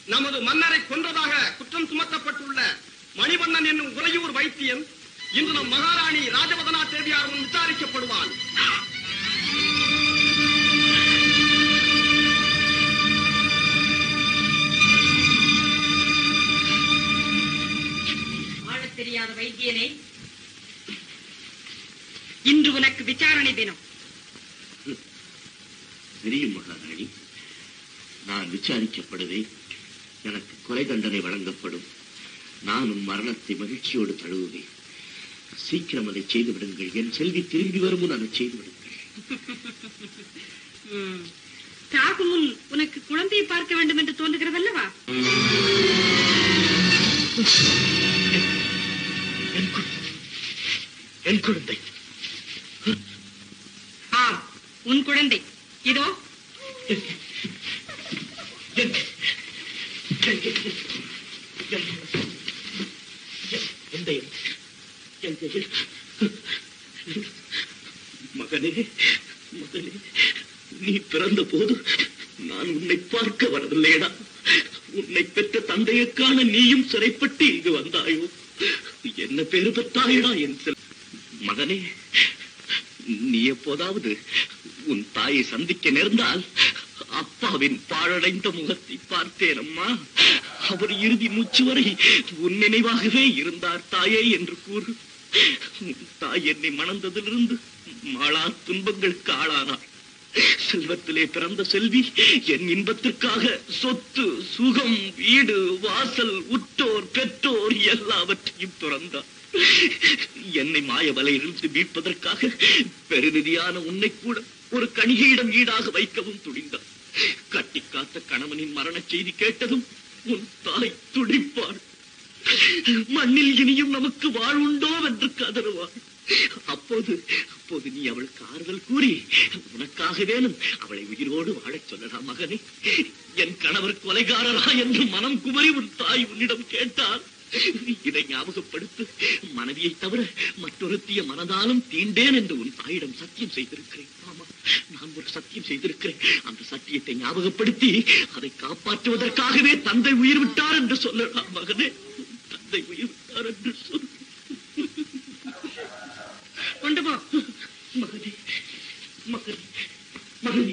நமது மன்னரை கொன்றதாக குற்றம் சுமத்தப்பட்டுள்ள மணிவண்ணன் என்னும் உறையூர் வைத்தியன் இன்று நம் மகாராணி ராஜவதனா தேவியார் முன் விசாரிக்கப்படுவான் ஆளத் தெரியாத வைத்தியனே இன்று உனக்கு விசாரணை தினம் தெரியும் மகாராணி நான் விசாரிக்கப்படுவேன் எனக்கு கொலை தண்டனை வழங்கப்படும் நானும் மரணத்தை மகிழ்ச்சியோடு தழுவுவேன் சீக்கிரம் அதை செய்து விடுங்கள் என் செல்வி திரும்பி வரும் முன் அதை செய்து விடுங்கள் ம். சாகும் முன் உனக்கு குழந்தையை பார்க்க வேண்டும் என்று தோன்றுகிறதல்லவா என் குழந்தை என் குழந்தை ஆம் உன் குழந்தை இதோ என்- என்- என்- என்- என்- எந்த என்- என் கையில் மகனே மகனே நீ பிறந்த போது நான் உன்னை பார்க்க வரவில்லையடா உன்னை பெற்ற தந்தையை காண நீயும் சிறைப்பட்டு இங்கு வந்தாயோ என்ன பேரு பெற்றாயடா என் செல் மகனே நீ எப்போதாவது உன் தாயை சந்திக்க நேர்ந்தால் அப்பாவின் பாழடைந்த முகத்தை பார்த்தேன் அம்மா அவர் இறுதி மூச்சு வரை உன் நினைவாகவே இருந்தார் தாயே என்று கூறு உன் தாய் என்னை மணந்ததிலிருந்து மாளா துன்பங்களுக்கு ஆளானார் செல்வத்திலே பிறந்த செல்வி என் இன்பத்திற்காக சொத்து சுகம் வீடு வாசல் உற்றோர் பெற்றோர் எல்லாவற்றையும் துறந்தார் என்னை மாய வலையிலிருந்து மீட்பதற்காக பெருநிதியான உன்னை கூட ஒரு கணிகையிடம் ஈடாக வைக்கவும் துணிந்தார் கட்டி காத்த கணவனின் மரணச் செய்தி கேட்டதும் உன் தாய் துடிப்பாள் மண்ணில் இனியும் நமக்கு வாழ்வுண்டோ என்று கதறுவாள் அப்போது அப்போது நீ அவளுக்கு ஆறுதல் கூறி உனக்காக வேணும் அவளை உயிரோடு வாழச் சொல்லலாம் மகனே என் கணவர் கொலைகாரரா என்று மனம் குமரி உன் தாய் உன்னிடம் கேட்டால் இதை ஞாபகப்படுத்து மனைவியை தவிர மற்றொருத்திய மனதாலும் தீண்டேன் என்று உன் தாயிடம் சத்தியம் செய்திருக்கிறேன் ஆமா நான் ஒரு சத்தியம் செய்திருக்கிறேன் அந்த சத்தியத்தை ஞாபகப்படுத்தி அதை காப்பாற்றுவதற்காகவே தந்தை உயிர் விட்டார் என்று சொல்லலாம் மகனே தந்தை உயிர் விட்டார் என்று சொல் கொண்டு போ மகனே மகனே மகனே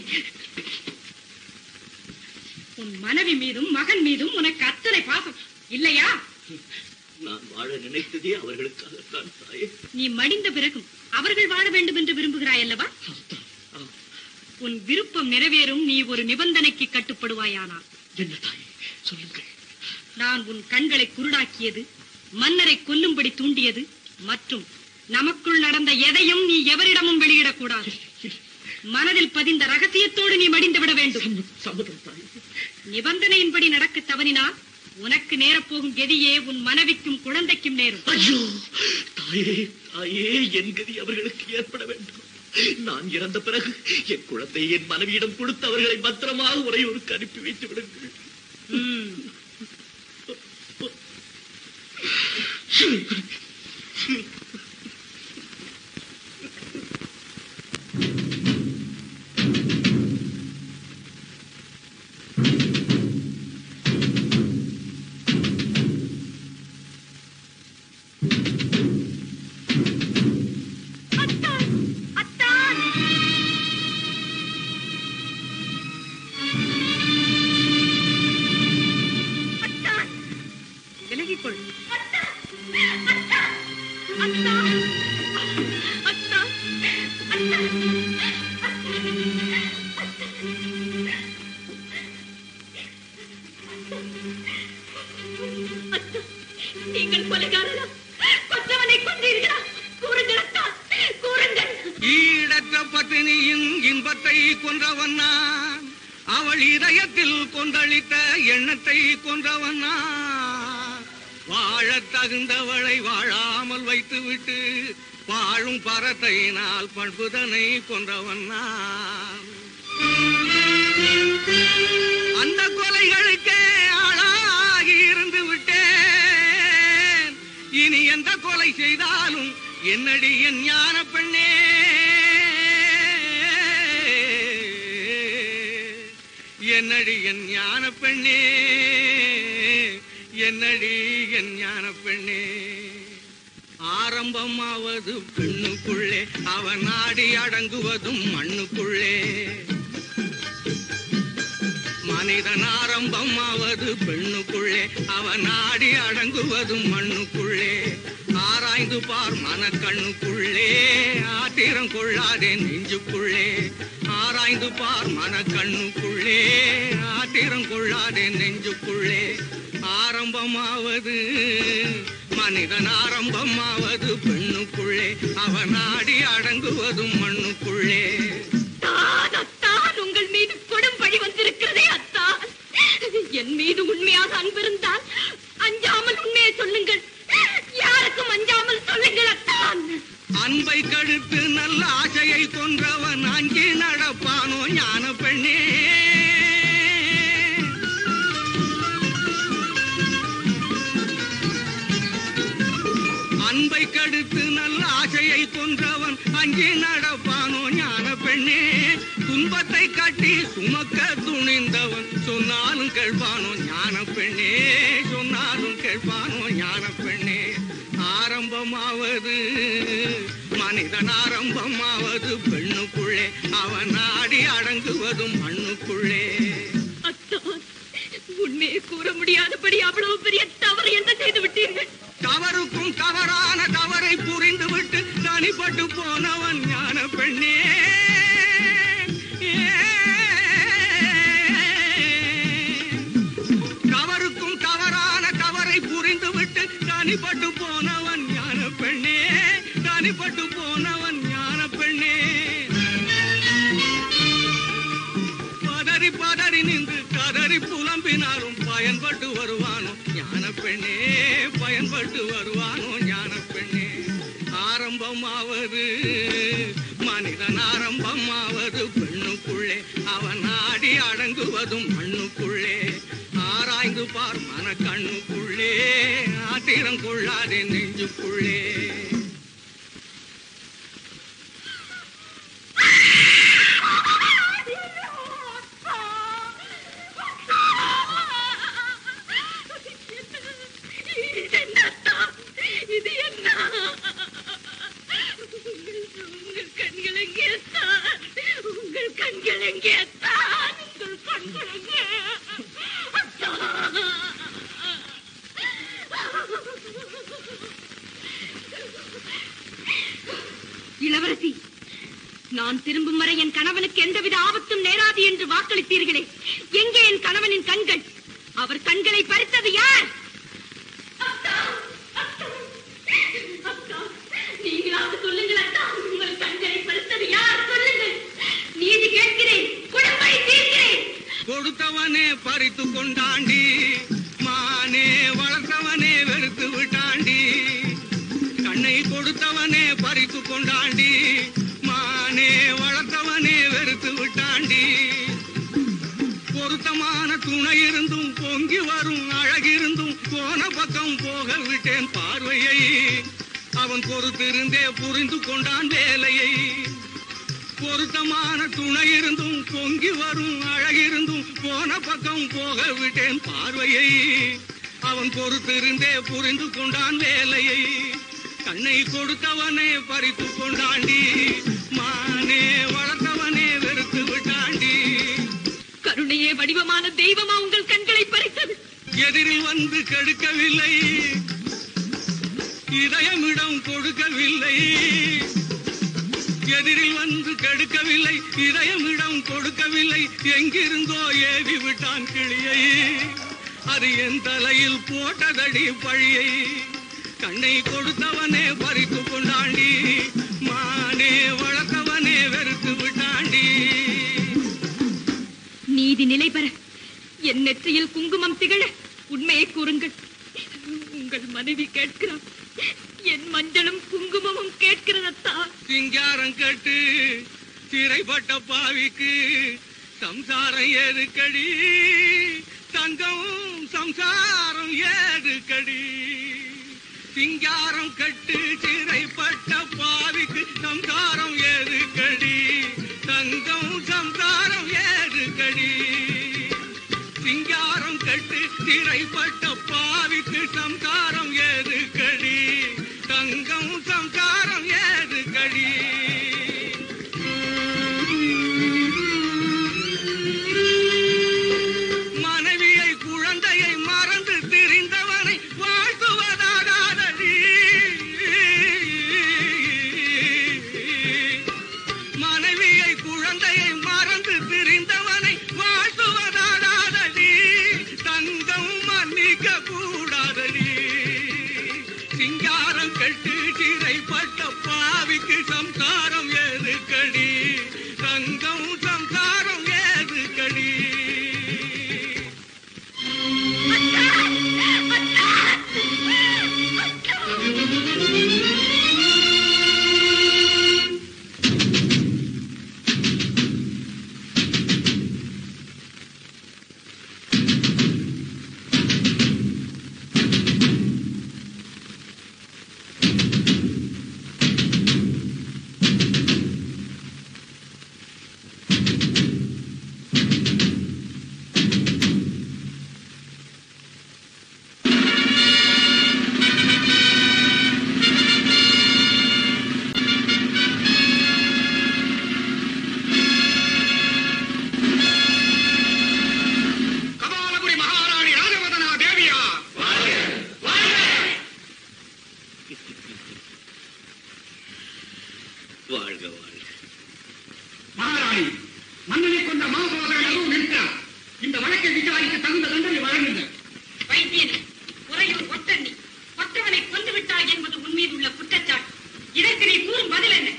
உன் மனைவி மீதும் மகன் மீதும் உனக்கு அத்தனை பாசம் இல்லையா நான் வாழ நினைத்ததே அவர்களுக்காகத்தான் தாயே நீ மடிந்த பிறகும் அவர்கள் வாழ வேண்டும் என்று விரும்புகிறாய் அல்லவா ஆ, உன் விருப்பம் நிறைவேறும் நீ ஒரு நிபந்தனைக்கு கட்டுப்படுவாயானால் என்ன தாயே சொல்லுங்கள் நான் உன் கண்களை குருடாக்கியது மன்னரை கொல்லும்படி தூண்டியது மற்றும் நமக்குள் நடந்த எதையும் நீ எவரிடமும் வெளியிடக்கூடாது மனதில் பதிந்த ரகசியத்தோடு நீ மடிந்து விட வேண்டும் சம்மதம், சம்மதம் தாயே நிபந்தனையின்படி நடக்க தவறினால் உனக்கு நேரப்போகும் கதியே உன் மனைவிக்கும் குழந்தைக்கும் நேரும் ஐயோ தாயே தாயே என் கதி அவர்களுக்கு ஏற்பட வேண்டும் நான் இறந்த பிறகு என் குழந்தையை என் மனைவியிடம் கொடுத்து அவர்களை பத்திரமாக உரையோருக்கு அனுப்பி வைத்து விடுங்கள் ம். விலகிக் கொள் நீங்கள் கொலைகாரரா கொற்றவனை கொன்றீர்களா கூறுங்கள் அத்தா கூறுங்கள் ஈடற்ற பத்தினியின் இன்பத்தை கொன்றவன் நான் அவள் இதயத்தில் கொந்தளித்த எண்ணத்தை கொன்றவன் நான் வாழத் தகுந்தவளை வாழாமல் வைத்துவிட்டு வாழும் பரத்தை நாள் பண்புதனை கொன்றவன் நான் அந்த கொலைகளுக்கே ஆளாகி இருந்து விட்டேன் இனி எந்த கொலை செய்தாலும் என்னடி என் ஞான பெண்ணே என்னடி என் ஞான பெண்ணே என்னடி என் ஞான பெண்ணே ஆரம்பமாவது பெண்ணுக்குள்ளே அவன் நாடி அடங்குவதும் மண்ணுக்குள்ளே மனிதன் ஆரம்பமாவது பெண்ணுக்குள்ளே அவன் நாடி அடங்குவதும் மண்ணுக்குள்ளே ஆராய்ந்து பார் மனக்கண்ணுக்குள்ளே ஆத்திரம் கொள்ளாதே நெஞ்சுக்குள்ளே ஆராய்ந்து பார் மனக்கண்ணுக்குள்ளே ஆத்திரம் கொள்ளாதே நெஞ்சுக்குள்ளே ஆரம்பமாவது மனிதன் ஆரம்பமாவது பெண்ணுக்குள்ளே அவன் நாடி அடங்குவதும் மண்ணுக்குள்ளே அத்தான், அத்தான், உங்கள் மீது கொடும் பழி வந்திருக்கிறதே அத்தான் என் மீது உண்மையாக அன்பிருந்தால் அஞ்சாமல் உண்மையை சொல்லுங்கள் யாருக்கும் அஞ்சாமல் சொல்லுங்கள் அத்தான் அன்பை கழுத்து நல்ல ஆசையை கொன்றவன் அங்கே நடப்பானோ ஞான பெண்ணே அன்பை கடுத்து நல்ல ஆசையை கொன்றவன் அங்கே நடப்பானோ ஞான பெண்ணே துன்பத்தை கட்டி சுமக்க துணிந்தவன் சொன்னாலும் கேட்பானோ ஞான பெண்ணே சொன்னாலும் கேட்பானோ ஞான பெண்ணே ஆரம்பமாவது மனிதன் ஆரம்பமாவது பெண்ணுக்குள்ளே அவன் நாடி அடங்குவதும் மண்ணுக்குள்ளே அத்தான் உண்மையை கூற முடியாதபடி அவ்வளவு பெரிய தவறு என்ன செய்து விட்டீர்கள் தவறுக்கும் தவறான தவறை புரிந்துவிட்டு தனிப்பட்டு போனவன் ஞான பெண்ணே தவறுக்கும் தவறான தவறை புரிந்துவிட்டு தனிப்பட்டு போனவன் ஞான பெண்ணே தனிப்பட்டு போனவன் ஞான பெண்ணே பதறி பதறி நின்று கதறி புலம்பினாலும் பயன்பட்டு வருவானோ ஞான பெண்ணே பயன்பட்டு வருவானோ ஞான பெண்ணே ஆரம்பமாவது மனிதன் ஆரம்பமாவது பெண்ணுக்குள்ளே அவன் ஆடி அடங்குவதும் மண்ணுக்குள்ளே ஆராய்ந்து பார் மன கண்ணுக்குள்ளே ஆத்திரம் கொள்ளாதே நெஞ்சுக்குள்ளே இது என்ன அத்தான்? இது என்ன உங்கள் உங்கள் கண்கள் எங்கே அத்தான்? உங்கள் கண்கள் எங்கே அத்தான்? உங்கள் கண்கள் எங்கே? இளவரசி நான் திரும்பும் வரை என் கணவனுக்கு எந்தவித ஆபத்தும் நேராது என்று வாக்களித்தீர்களே எங்கே என் கணவனின் கண்கள் அவர் கண்களை பறித்தது யார் அக்கா, நீங்களாவது சொல்லுங்கள் அக்கா உங்கள் கண்களை பறித்தது யார் சொல்லுங்கள் நீதி கேட்கிறேன் குடும்பை தீர்க்கிறேன் கொடுத்தவனே பறித்து கொண்டாண்டி மானே வளர்த்தவனே வெறுத்து விட்டாண்டி கண்ணை கொடுத்தவனே பறித்து கொண்டாண்டி மானே வளர்த்தவனே வெறுத்து விட்டாண்டி பொருத்தமான துணை இருந்தும் பொங்கி வரும் அழகிருந்தும் போன பக்கம் போக விட்டேன் பார்வையை அவன் பொறுத்திருந்தே புரிந்து கொண்டான் வேலையை பொருத்தமான துணை இருந்தும் பொங்கி வரும் அழகிருந்தும் போன பக்கம் போக விட்டேன் பார்வையை அவன் பொறுத்திருந்தே புரிந்து கொண்டான் வேலையை கண்ணை கொடுத்தவனே பறித்து கொண்டாண்டி மானே வளர்த்தவனே வெறுத்து விட்டாண்டி கருணையே வடிவமான தெய்வமா உங்கள் கண்களை பறித்தது எதிரில் வந்து கெடுக்கவில்லை இதயமிடம் கொடுக்கவில்லை எதிரில் வந்து கெடுக்கவில்லை இதயமிடம் கொடுக்கவில்லை எங்கிருந்தோ ஏவி விட்டான் கிளியை அது என் தலையில் போட்டதடி பழியை கண்ணை கொடுத்தவனே பறித்து கொண்டாண்டி மானே வளர்த்தவனே வெறுத்து விட்டாண்டி நீதி நிலை பெற என் நெற்றியில் குங்குமம் திகழ உண்மையை கூறுங்கள் உங்கள் மனைவி கேட்கிறார் என் மஞ்சளும் குங்குமமும் கேட்கிறதத்தா சிங்காரம் கட்டு சிறைப்பட்ட பாவிக்கு சம்சாரம் ஏதுக்கடி தங்கம் சம்சாரம் ஏதுக்கடி சிங்காரம் கட்டு சிறைப்பட்ட பாவிக்கு சம்சாரம் ஏதுக்கடி தங்கம் சம்சாரம் ஏதுக்கடி சிங்காரம் கட்டு சிறைப்பட்ட பாவி சம்சாரம் ஏது கடி தங்கம் சம்சாரம் ஏது கடி மனைவியை குழந்தையை மறந்து திரிந்தவனை வாழ்த்துவதாகாதடி மனைவியை குழந்தையை மறந்து திரிந்தவனை வாழ்த்துவதாகாதடி தங்கம் மன்னிக்க கூடாதடி சிங்காரம் கட்டு சிறைப்பட்ட பாவிக்கு சம்சாரம் ஏது கடி தங்கம் சம்சாரம் ஏது கடி கபாலபுரி மகாராணி ராஜவதனா தேவியா வாழ்க வாழ்க மகாராணி மன்னனை கொண்ட மாசோதரன் அதுவும் நிற்கிறார் இந்த வழக்கை விசாரிக்க தகுந்த தண்டனை வழங்குங்கள் வைத்தியன் உறையூர் ஒற்றண்ணி ஒற்றவனை கொண்டு விட்டாய் என்பது உன் மீது உள்ள குற்றச்சாட்டு இதற்கு நீ கூறும் பதில் என்ன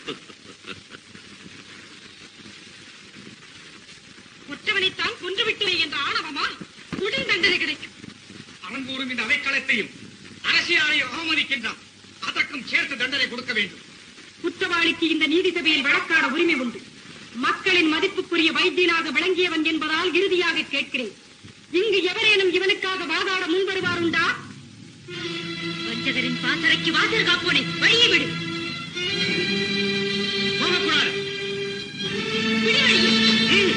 ஒற்றவனைத்தான் கொன்று விட்டேன் என்ற ஆணவமா உடன் தண்டனை கிடைக்கும் அரங்கூரும் இந்த அவைக்களத்தையும் அரசியலை அவமதிக்கின்றான் அதற்கும் சேர்த்து தண்டனை கொடுக்க வேண்டும் குற்றவாளிக்கு இந்த நீதி சபையில் வழக்காட உரிமை உண்டு மக்களின் மதிப்புக்குரிய வைத்தியனாக விளங்கியவன் என்பதால் இறுதியாக கேட்கிறேன் இங்கு எவரேனும் இவனுக்காக வாதாட முன்வருவாருண்டா வஞ்சகரின் பாசறைக்கு வாசல் காப்போனே வழியை விடு போகக்கூடாது விடு வழியை.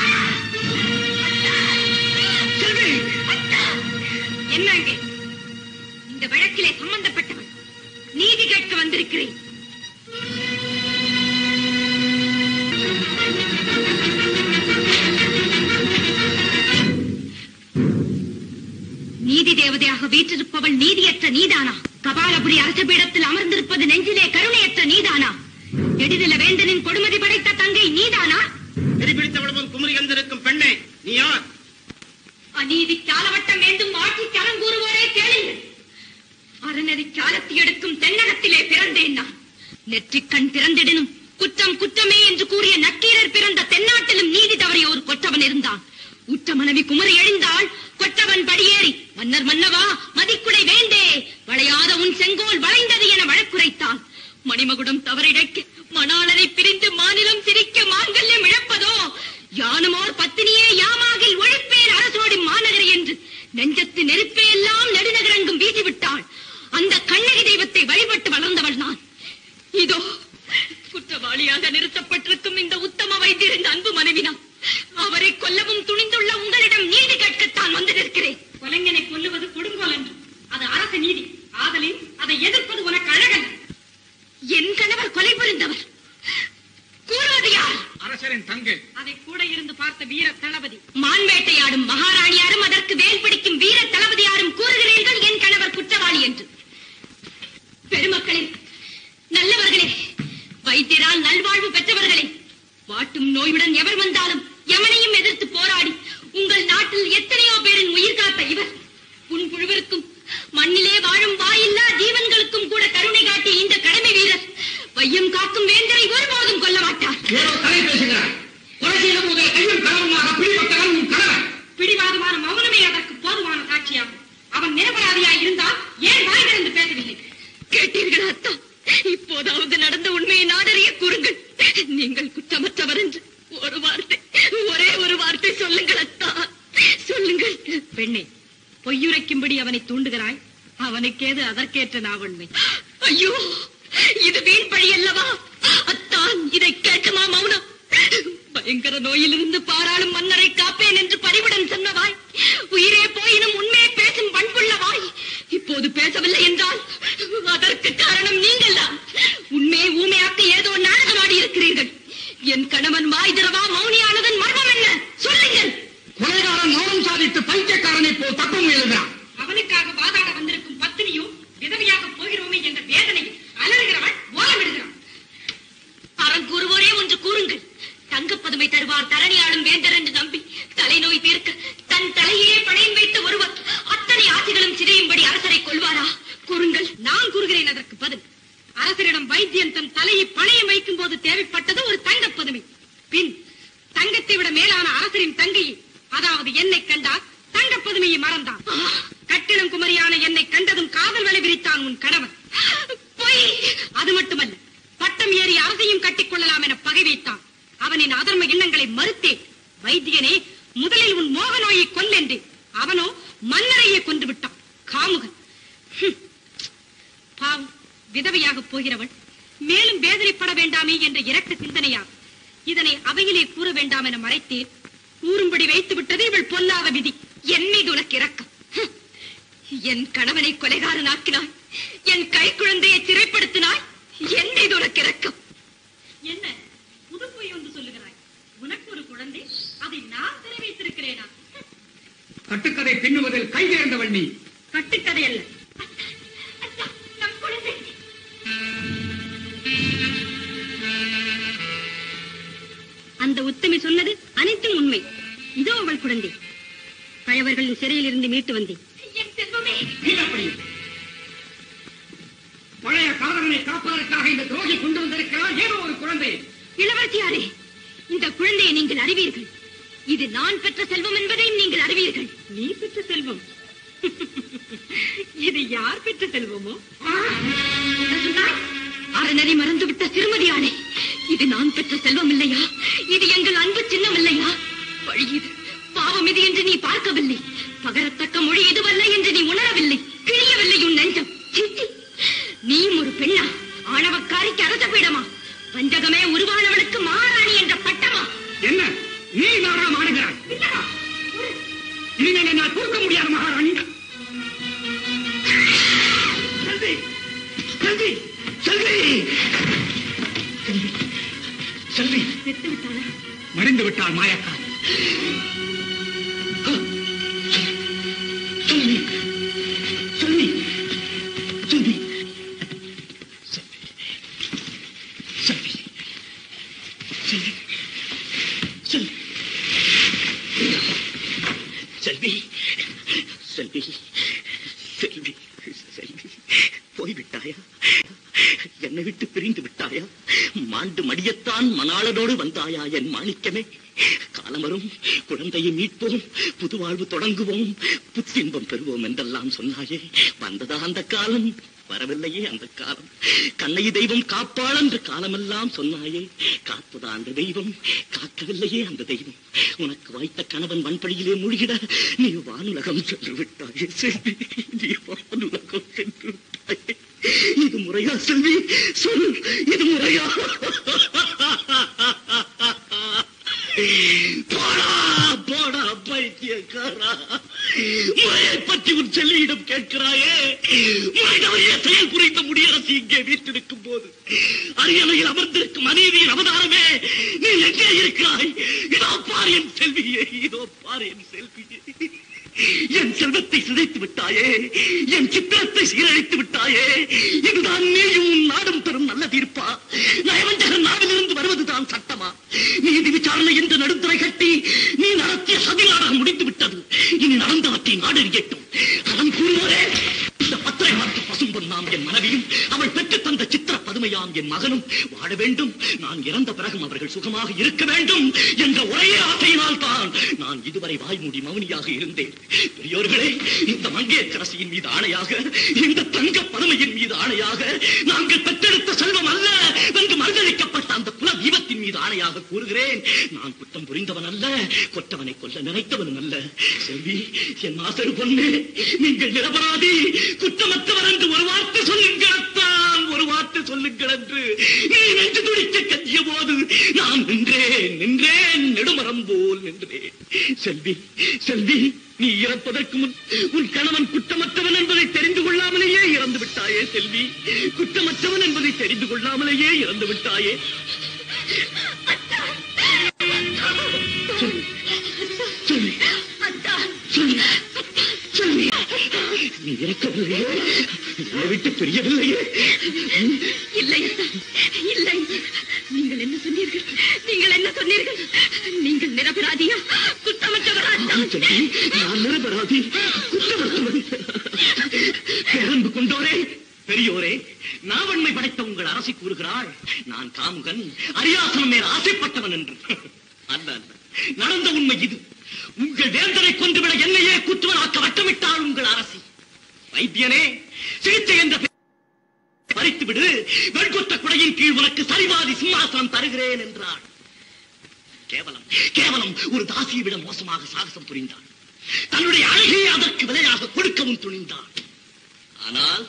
செல்வி என்ன அங்கே இந்த வழக்கிலே சம்பந்தப்பட்டவன் நீதி கேட்க வந்திருக்கிறேன் நீதி தேவதையாக வீற்றிருப்பவள் நீதியற்ற நீதானா கபாலபுரி அரச பீடத்தில் அமர்ந்திருப்பது நெஞ்சிலே கருணையற்ற நீதானா எடிதில வேந்தனின் கொடுமதி படைத்த தங்கை நீதானா எரிபிடித்தவளும் குமரி எந்திருக்கும் பெண்ணே நீ யார் அநீதி சாலவட்டம் வேண்டும் ஆட்சி கரம் கூறுவோரே கேளுங்கள் அறநெறி சாலத்தி எடுக்கும் தென்னகத்திலே பிறந்தேன் நான் நெற்றிக் கண் பிறந்திடனும் குற்றம் குற்றமே என்று கூறிய நக்கீரர் பிறந்த தென்னாட்டிலும் நீதி தவறிய ஒரு கொற்றவன் இருந்தான் உற்ற மனைவி குமரி எழுந்தாள் கொற்றவன் படியேறி மன்னர் மன்னவா மதிக்குடை வேந்தே வளையாத உன் செங்கோல் வளைந்தது என வழக்குரைத்தான் மணிமகுடம் தவறிடைக்க மணாளனை பிரிந்து மாநிலம் சிரிக்க மாங்கல்யம் இழப்பதோ யானுமோர் பத்தினியே யாமாகில் ஒழிப்பேன் அரசோடி மாநகரி என்று நெஞ்சத்து நெருப்பே எல்லாம் நெடுநகரங்கும் வீசிவிட்டாள் அந்த கண்ணகி தெய்வத்தை வழிபட்டு வளர்ந்தவள் நான் இதோ குற்றவாளியாக நிறுத்தப்பட்டிருக்கும் இந்த உத்தம வைத்தியரின் அன்பு மனைவினான் அவரை கொல்லவும் துணிந்துள்ள உங்களிடம் நீதி கேட்கத்தான் வந்து நிற்கிறேன் கொலைஞனை கொல்லுவது கொடுங்கோல் என்று அது அரசு நீதி ஆதலின் அதை எதிர்ப்பது உனக்கு அழகல்ல என் கணவர் கொலை புரிந்தவர் கூறுவது யார் அரசரின் தங்கை அதை கூட இருந்து பார்த்த வீர தளபதி மான் வேட்டையாடும் மகாராணியாரும் அதற்கு வேல் பிடிக்கும் வீர தளபதியாரும் கூறுகிறீர்கள் என் கணவர் குற்றவாளி என்று பெருமக்களே நல்லவர்களே வைத்தியரால் நல்வாழ்வு பெற்றவர்களே வாட்டும் நோயுடன் எவர் வந்தாலும் எவனையும் எதிர்த்து போராடி உங்கள் நாட்டில் எத்தனையோ பேரின் உயிர் காத்த இவர் புண்புழுவிற்கும் மண்ணிலே வாழும் வாயில்லா ஜீவன்களுக்கும் கூட கருணை காட்டிய இந்த கடமை வீரர் வையம் காக்கும் வேந்தரை ஒருபோதும் கொல்ல மாட்டார் ஏதோ தலை பேசுகிறார் கொலை செய்த முதல் கையும் களவுமாக பிடிபட்டவன் உன் கணவன் பிடிவாதமான மௌனமே அதற்கு போதுமான சாட்சியாகும் அவன் நிரபராதியாய் இருந்தால் ஏன் வாய் திறந்து பேசவில்லை கேட்டீர்கள் அத்தா இப்போதாவது நடந்த உண்மையை நாடறிய கூறுங்கள் நீங்கள் குற்றமற்றவர் என்று ஒரு வார்த்தை ஒரே ஒரு வார்த்தை சொல்லுங்கள் அத்தா சொல்லுங்கள் பெண்ணே பொய்யுரைக்கும்படி அவனை தூண்டுகிறாய் அவனுக்கேது அதற்கேற்ற நாவன்மை ஐயோ இது வீண் பழி அல்லவா அத்தான் இதை கேட்குமா மௌனம் பயங்கர நோயிலிருந்து பாராளும் மன்னரை காப்பேன் என்று பரிவுடன் சொன்னவாய் உயிரே போயினும் உண்மையை பேசும் பண்புள்ளவாய் இப்போது பேசவில்லை என்றால் அதற்கு காரணம் நீங்கள் தான் உண்மையை ஊமையாக்க ஏதோ நாடகமாடி இருக்கிறீர்கள் என் கணவன் வாய் திறவா மௌனியானதன் மர்மம் என்ன சொல்லுங்கள் கொலைகாரன் மௌனம் சாதித்து பைத்தியக்காரனை போல் தப்ப முயலுகிறான் அவனுக்காக வாதாட வந்திருக்கும் பத்தினியோ விதவையாக போகிறோமே என்ற வேதனை அலறுகிறவன் ஓலமிடுகிறான் அறம் கூறுவோரே ஒன்று கூறுங்கள் தங்கப்பதுமை தருவார் தரணியாளும் வேந்தர் என்று நம்பி தலைநோய் தீர்க்க தன் தலையே பணையம் வைத்த ஒருவர் அத்தனை ஆசைகளும் சிதையும்படி அரசரை கொள்வாரா கூறுங்கள் நான் கூறுகிறேன் அதற்கு பதில் அரசரிடம் வைத்தியன் தன் தலையை பணையம் வைக்கும் போது தேவைப்பட்டது ஒரு தங்கப் பதுமை பின் தங்கத்தை விட மேலான அரசரின் தங்கையை அதாவது என்னை கண்டார் தங்கப் பதுமையை மறந்தான் கட்டிடம் குமரியான என்னை கண்டதும் காதல் வலை விரித்தான் உன் கணவன் பொய் அது மட்டுமல்ல பட்டம் ஏறி அரசையும் கட்டிக் கொள்ளலாம் என பகை வைத்தான் அவனின் அதர்ம எண்ணங்களை மறுத்தேன் வைத்தியனே முதலில் உன் மோக நோயை கொல்லென்றேன் அவனோ மன்னரையே கொன்று விட்டான் காமுகன் ஹும். பாவம் விதவையாக போகிறவள் மேலும் வேதனைப்பட வேண்டாமே என்ற இரக்க சிந்தனையால் இதனை அவையிலே கூற வேண்டாம் என மறைத்தேன் கூறும்படி வைத்து விட்டது இவள் பொல்லாத விதி என் மீது உனக்கு இரக்கம் ஹம். என் கணவனை கொலைகாரனாக்கினாய் என் கை குழந்தையை சிறைப்படுத்தினாய் என் மீது உனக்கு இரக்கம் என்ன புது பொய் ஒன்று சொல்லுகிறாய் உனக்கு ஒரு குழந்தை அதை நான் சிறை வைத்திருக்கிறேனா கட்டுக்கதை பின்னுவதில் கை தேர்ந்தவள் நீ கட்டுக்கதை அல்ல அத்தா, நம் குழந்தை அந்த உத்தமி சொன்னது அனைத்தும் உண்மை இதோ அவள் குழந்தை பழையவர்களின் சிறையில் இருந்து மீட்டு வந்தேன் என் செல்வமே கீழப்படி பழைய காதலனை காப்பதற்காக இந்த துரோகி கொண்டு வந்திருக்கிறான் ஏதோ ஒரு குழந்தை இளவரசியாரே இந்த குழந்தையை நீங்கள் அறிவீர்கள் இது நான் பெற்ற செல்வம் என்பதையும் நீங்கள் அறிவீர்கள் நீ பெற்ற செல்வம் இது யார் பெற்ற செல்வமோ என்ன சொன்னாய்? அறநெறி மறந்துவிட்ட சிறுமதியானே இது நான் பெற்ற செல்வம் இல்லையா இது எங்கள் அன்பு சின்னம் இல்லையா வழி இது பாவம் இது என்று நீ பார்க்கவில்லை பகரத்தக்க மொழி இதுவல்ல என்று நீ உணரவில்லை கிழியவில்லை உன் நெஞ்சம் சீ, சீ. நீயும் ஒரு பெண்ணா ஆணவக்காரிக்கு அரச பீடமா வஞ்சகமே உருவானவளுக்கு மகாராணி என்ற பட்டமா என்ன நீ நாடகம் ஆடுகிறாய் இல்லவா? இனிமேல் என்னால் பொறுக்க முடியாத மகாராணி செல்வி செல்வி செல்வி செல்வி செல்வி செத்து விட்டாளா மடிந்து விட்டாள் மாயக்கா செல்வி செல்வி செல்வி செல்வி செல்வி செல்வி செல்வி செல்வி செல்வி செல்வி போய்விட்டாயா என்னை விட்டு பிரிந்து விட்டாயா மாண்டு மடியத்தான் மணாளனோடு வந்தாயா என் மாணிக்கமே காலம் வரும் குழந்தையை மீட்போம் புது வாழ்வு தொடங்குவோம் புத்தின்பம் பெறுவோம் என்றெல்லாம் சொன்னாயே வந்ததா அந்த காலம் வரவில்லையே அந்த காலம் கண்ணையை தெய்வம் காப்பாள் என்று காலமெல்லாம் சொன்னாயே காத்ததா அந்த தெய்வம் காக்கவில்லையே அந்த தெய்வம் உனக்கு வாய்த்த கணவன் வன்படியிலே மூழ்கிட நீ வானுலகம் சென்று விட்டாயே செல்வி நீ வானுலகம் சென்று விட்டாயே இது முறையா செல்வி சொல் இது முறையா போடா போடா பைத்தியக்காரா முறையை பற்றி உன் செல்லியிடம் கேட்கிறாயே முறைதவரைய செயல் புரிந்த முடியாசி இங்கே வீட்டிருக்கும் போது அரியணையில் அமர்ந்திருக்கும் அநீதியின் அவதாரமே நீ எங்கே இருக்கிறாய் இதோ பார் என் செல்வியே இதோ பார் என் செல்வியே என் செல்வத்தை சிதைத்து விட்டாயே என் சித்திரத்தை சீரழித்து விட்டாயே இதுதான் நீயும் உன் நாடும் தரும் நல்ல தீர்ப்பா நயவஞ்சகன் நாவிலிருந்து வருவதுதான் சட்டமா நீதி விசாரணை என்று நடுத்துறை கட்டி நீ நடத்திய சதி நாடகம் முடிந்து விட்டது இனி நடந்தவற்றை நாடறியட்டும் அதன் கூறுவோரே இந்த பத்திரை மாற்று பசும்பொன்னாம் என் மனைவியும் அவள் பெற்று தந்த சித்திர பதுமையாம் என் மகனும் வாழ வேண்டும் நான் இறந்த பிறகும் அவர்கள் சுகமாக இருக்க வேண்டும் என்ற ஒரே ஆசையினால் தான் நான் இதுவரை வாய்மூடி மௌனியாக இருந்தேன் பெரியோர்களே இந்த மங்கையரசியின் மீது ஆணையாக இந்த தங்க பதுமையின் மீது ஆணையாக நாங்கள் பெற்றெடுத்த செல்வம் அல்ல என்று மறுதளிக்கப்பட்ட அந்த குல தீபத்தின் மீது ஆணையாக கூறுகிறேன் நான் குற்றம் புரிந்தவன் அல்ல கொற்றவனை கொல்ல நினைத்தவனும் அல்ல செல்வி என் ஆசரு பொண்ணு நீங்கள் நிரபராதி குற்றமற்றவர் என்று ஒரு வார்த்தை சொல்லுங்கத்தான் ஒரு வார்த்தை சொல்லுங்கள் என்று நீ நெஞ்சு துடிக்க கஞ்சிய போது நான் நின்றேன் நின்றேன் நெடுமரம் போல் நின்றேன் செல்வி செல்வி நீ இறப்பதற்கு முன் உன் கணவன் குற்றமற்றவன் என்பதை தெரிந்து கொள்ளாமலேயே இறந்து விட்டாயே செல்வி குற்றமற்றவன் என்பதை தெரிந்து கொள்ளாமலேயே இறந்து விட்டாயே சொல்லு சொல்லு சொல்லு சொல்லு நீ இறக்கவில்லையே என்னை விட்டு பிரியவில்லையே இல்லை இல்லை நீங்கள் என்ன சொன்னீர்கள் நீங்கள் என்ன சொன்னீர்கள் நீங்கள் நிரபராதியா குற்றமற்றவரா நான் சொல்லி நான் நிரபராதி குற்றமற்றவன் பேரன்பு கொண்டோரே பெரியோரே நாவன்மை படைத்த உங்கள் அரசி கூறுகிறாள் நான் காமுகன் அரியாசனம் மேல் ஆசைப்பட்டவன் என்று அல்ல அல்ல நடந்த உண்மை இது உங்கள் வேந்தனை கொன்றுவிட என்னையே குற்றுவனாக்க வட்டமிட்டாள் உங்கள் அரசி வைத்தியனே சிகிச்சை என்ற பெயரில் பறித்து விடு வெண்குத்த குடையின் கீழ் உனக்கு சரிவாதி சிம்மாசனம் தருகிறேன் என்றாள் கேவலம் கேவலம் ஒரு தாசியை விட மோசமாக சாகசம் புரிந்தாள் தன்னுடைய அழகையை அதற்கு விலையாக கொடுக்கவும் துணிந்தாள் ஆனால்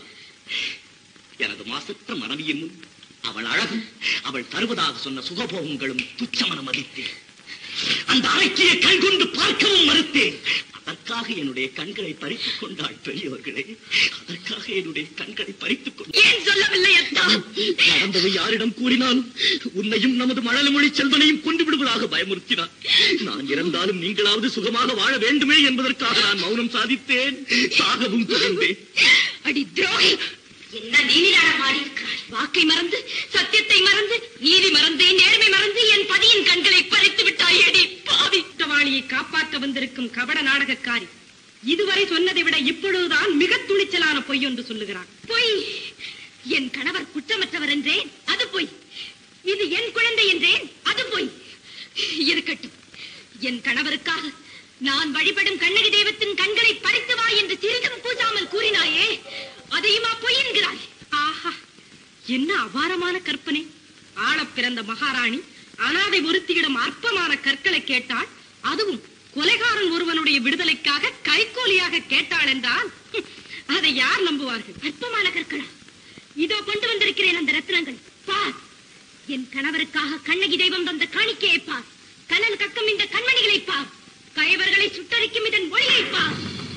எனது மாசற்ற மனைவியின் முன் அவள் அழகும் அவள் தருவதாக சொன்ன சுகபோகங்களும் துச்சமன மதித்தேன் அந்த அறைக்கிய கண் கொண்டு பார்க்கவும் மறுத்தேன் அதற்காக என்னுடைய கண்களை பறித்துக் கொண்டாள் பெரியவர்களே அதற்காக என்னுடைய கண்களை பறித்துக் கொண்டாள் ஏன் சொல்லவில்லை அத்தா நடந்ததை யாரிடம் கூறினாலும் உன்னையும் நமது மழலைமொழி செல்வனையும் கொண்டு விடுவதாக பயமுறுத்தினார் நான் இறந்தாலும் நீங்களாவது சுகமாக வாழ வேண்டுமே என்பதற்காக நான் மௌனம் சாதித்தேன் சாகவும் துறந்தேன் அடி துரோகி என்ன நீதிநாடம் ஆடியிருக்கிறாய் வாக்கை மறந்து சத்தியத்தை மறந்து நீதி மறந்து நேர்மை மறந்து என் பதியின் கண்களை பறித்து விட்டாய் அடி பாவி குற்றவாளியை காப்பாற்ற வந்திருக்கும் கபட நாடகக்காரி இதுவரை சொன்னதை விட இப்பொழுதுதான் மிக துணிச்சலான பொய் என்று சொல்லுகிறார் பொய் என் கணவர் குற்றமற்றவர் என்றேன் அது பொய் இது என் குழந்தை என்றேன் அது பொய் இருக்கட்டும் என் கணவருக்காக நான் வழிபடும் கண்ணகி தெய்வத்தின் கண்களை பறித்து வா என்று சிறிதும் கூசாமல் கூறினாயே அதையுமா பொய் என்கிறாய் ஆஹா என்ன அபாரமான கற்பனை ஆளப் பிறந்த மகாராணி அனாதை ஒருத்தியிடம் அற்பமான கற்களை கேட்டாள் அதுவும் கொலைகாரன் ஒருவனுடைய விடுதலைக்காக கைகூலியாக கேட்டாள் என்றால் ஹம், அதை யார் நம்புவார்கள் அற்பமான கற்களா இதோ கொண்டு வந்திருக்கிறேன் அந்த ரத்னங்கள் பார் என் கணவருக்காக கண்ணகி தெய்வம் தந்த காணிக்கையை பார் கனல் கக்கும் இந்த கண்மணிகளை பார் கயவர்களை சுட்டரிக்கும் இதன் ஒளியை பார்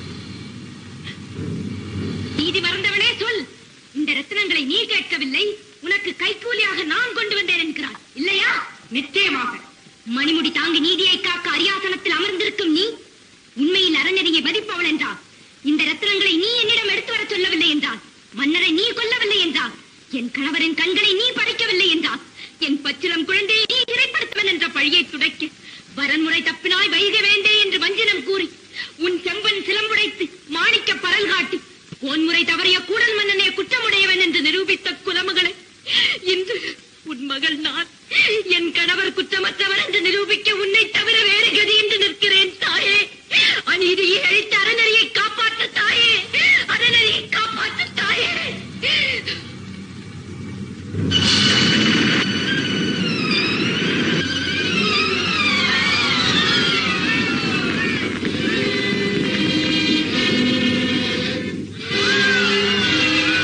நீதி மறந்தவனே சொல் இந்த ரத்னங்களை நீ கேட்கவில்லை உனக்கு கைக்கூலியாக நான் கொண்டு வந்தேன் என்கிறார் இல்லையா நிச்சயமாக மணிமுடி தாங்கி நீதியை காக்க அரியாசனத்தில் அமர்ந்திருக்கும் நீ உண்மையில் அறநெறியை மதிப்பவள் என்றால் இந்த ரத்தினங்களை நீ என்னிடம் எடுத்து வரச் சொல்லவில்லை என்றால் மன்னரை நீ கொல்லவில்லை என்றால் என் கணவரின் கண்களை நீ படைக்கவில்லை என்றால் என் பச்சிலம் குழந்தையை நீ சிறைப்படுத்துவன் என்ற பழியை துடைக்க வரன்முறை தப்பினாய் வைக வேண்டே என்று வஞ்சினம் கூறி உன் செம்பன் சிலம்புடைத்து மாணிக்க பரல் காட்டி போன்முறை தவறிய கூடல் மன்னனே குற்றமுடையவன் என்று நிரூபித்த குலமகளை இன்று உன் மகள் நான் என் கணவர் குற்றமற்றவர் என்று நிரூபிக்க உன்னை தவிர வேறு கதி என்று நிற்கிறேன் தாயே அநீதியை அழித்த அறநெறியை காப்பாற்று தாயே அறநெறியை காப்பாற்று தாயே ஆ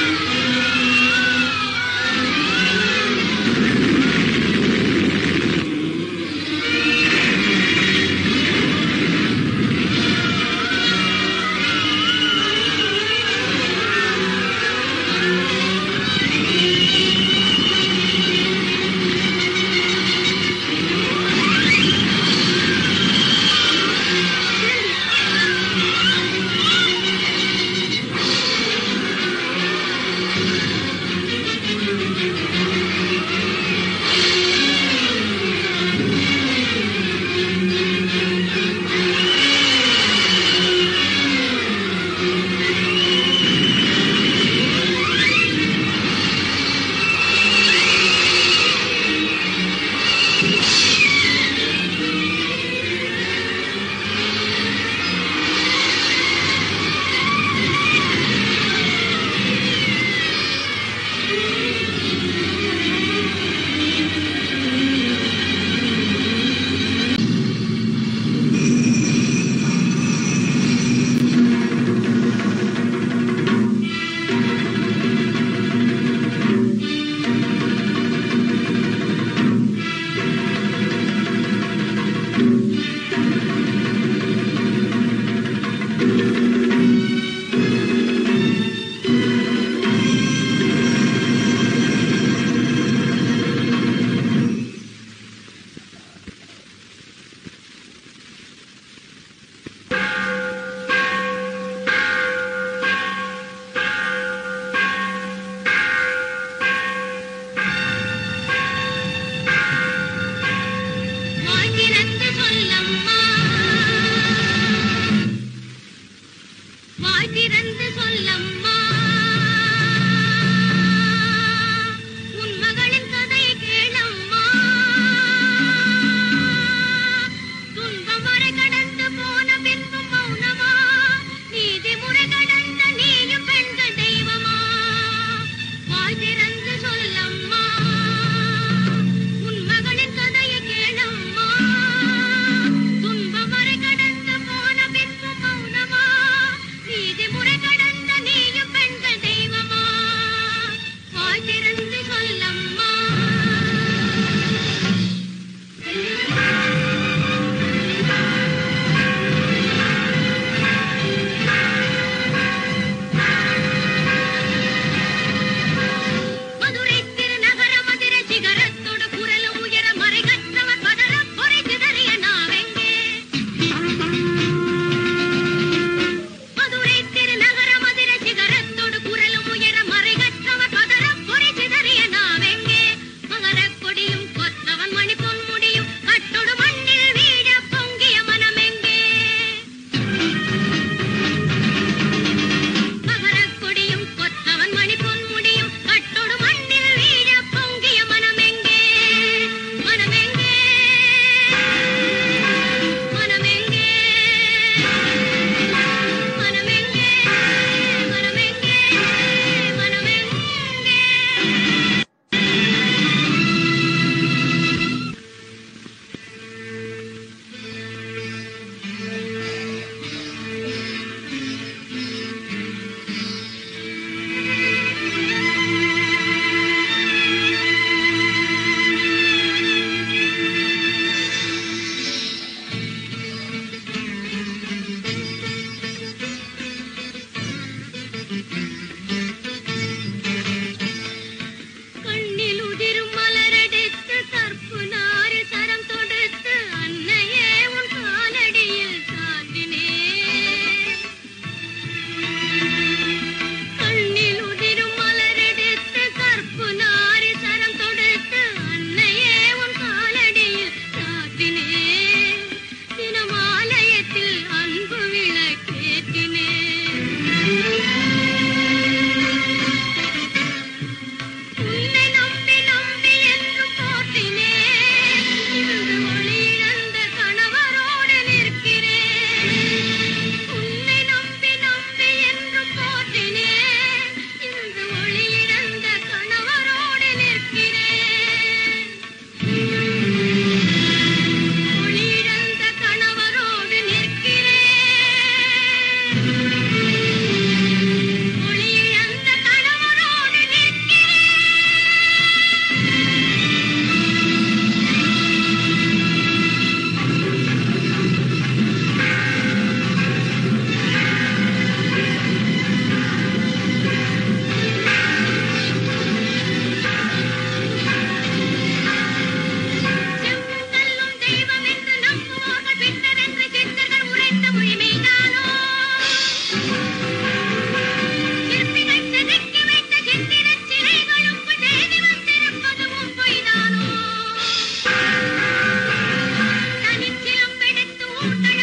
கூட்டங்கள்